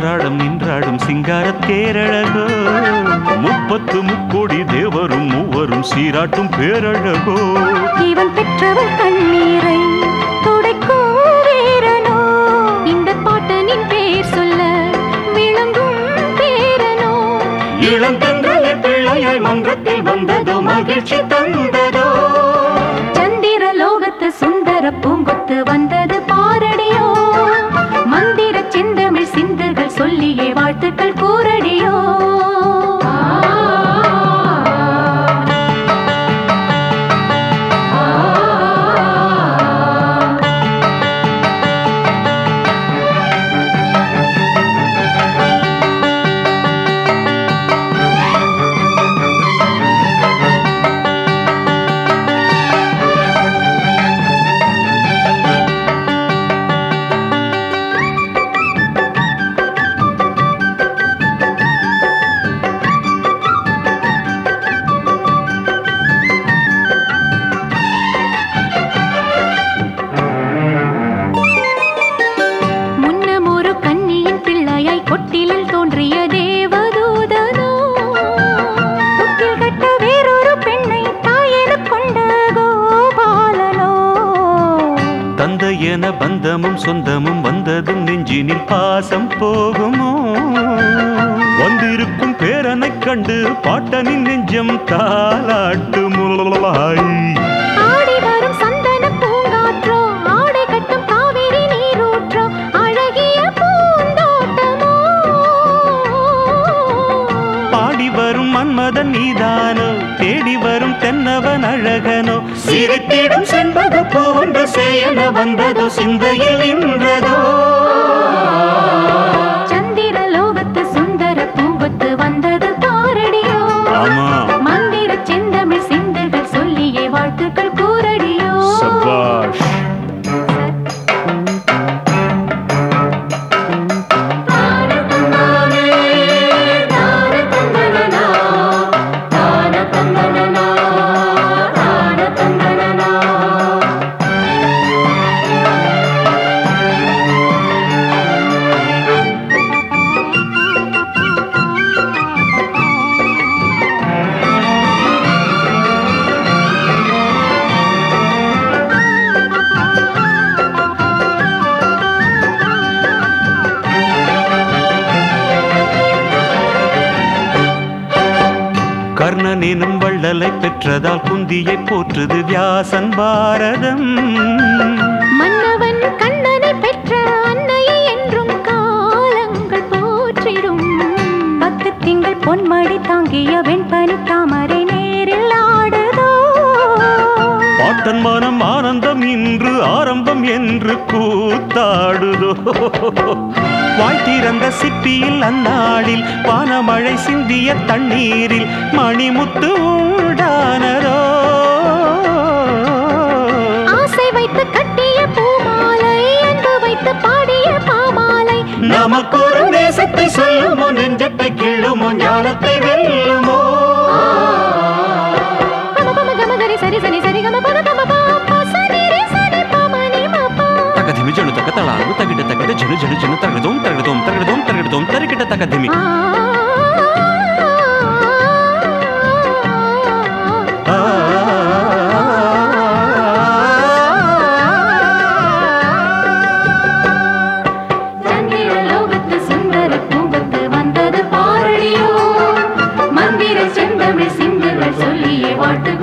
அன்றாடம் நின்றாடும் சிங்கார தேரழகோ முப்பத்து முக்கோடி தேவரும் மூவரும் சீராட்டும் பேரழகோ இவன் பெற்றவள் கண்ணீரை துடைக்கும் வீரனோ இந்த பாட்டனின் பேர் சொல்ல விளங்கும் பேரனோ இளந்தங்களை பிள்ளையாய் மன்றத்தில் வந்ததோ மகிழ்ச்சி தந்ததோ சந்திர லோகத்து சுந்தர பூங்கொத்து வந்தது பாரடியோ மந்திர செந்தமிழ் சிந்தர்கள் சொல்லியே வாழ்த்துக்கள் கூறடியோ முன்னம் ஒரு கன்னியின் பிள்ளையாய் கொட்டிலில் தோன்றிய தேவதூதனோ தொட்டில் கட்ட வேறொரு பெண்ணை தாயெனக் கொண்ட கோபாலனோ தந்தை என பந்தமும் சொந்தமும் வந்ததும் நெஞ்சினில் பாசம் போகுமோ வந்திருக்கும் பேரனைக் கண்டு பாட்டனின் நெஞ்சம் தாலாட்டுமுலாய் ஆடி வரும் சந்தன பூங்காற்றோ ஆடை கட்டும் காவிரி நீரூற்றோ அழகிய பூந்தோட்டமோ பாடி வரும் மன்மதன் நீதானோ தேடி வரும் தென்னவன் அழகனோ சிரித்திடும் செண்பக பூவொன்று சேயன வந்ததோ சிந்தையில் நின்றதோ சந்திர லோகத்து சுந்தர பூவத்து வந்தது பாரடியோ ஆமா மந்திர செந்தமிழ் சிந்தர்கள் சொல்லியே வாழ்த்துக்கள் கூறடியோ சபாஷ் கர்ணன் எனும் வள்ளலை பெற்றதால் குந்தியை போற்றுது வியாசன் பாரதம் மன்னவன் கண்ணனை பெற்ற அன்னையை என்றும் காலங்கள் போற்றிடும் பத்து திங்கள் பொன்மடி தாங்கிய வெண்பனி தாமரை நேரில் ஆடுதோ பாட்டன் மனம் ஆனந்தம் இன்று ஆரம்பம் என்று கூத்தாடுதோ வாய் திறந்த சிப்பியில் அந்நாளில் வானமழை சிந்திய தண்ணீரில் மணிமுத்து உண்டானதோ ஆசை வைத்து கட்டிய பூமாலை அன்பு வைத்து பாடிய பாமாலை நமக்கு ஒரு தேசத்தை சொல்லுமோ நெஞ்சத்தை கிள்ளுமோ ஞானத்தை வெல்லுமோ பம பம கம கரி சரி சரி சரி கம பம பம பா பா சரி ரி சரி பம நி ம பா தகதிமி ஜனு தக தளாங்கு தகிட தகிட ஜனு ஜனு ஜனு தகடதோம் தகடதோம் தகடதோம் தகடதோம் தரிக்கிட்ட தகதிமி ஆ சந்திர லோகத்து சுந்தர பூங்கத்து வந்தது பாரடியோ மந்திர செந்தமிழ் சிந்துகள் சொல்லியே வாழ்த்து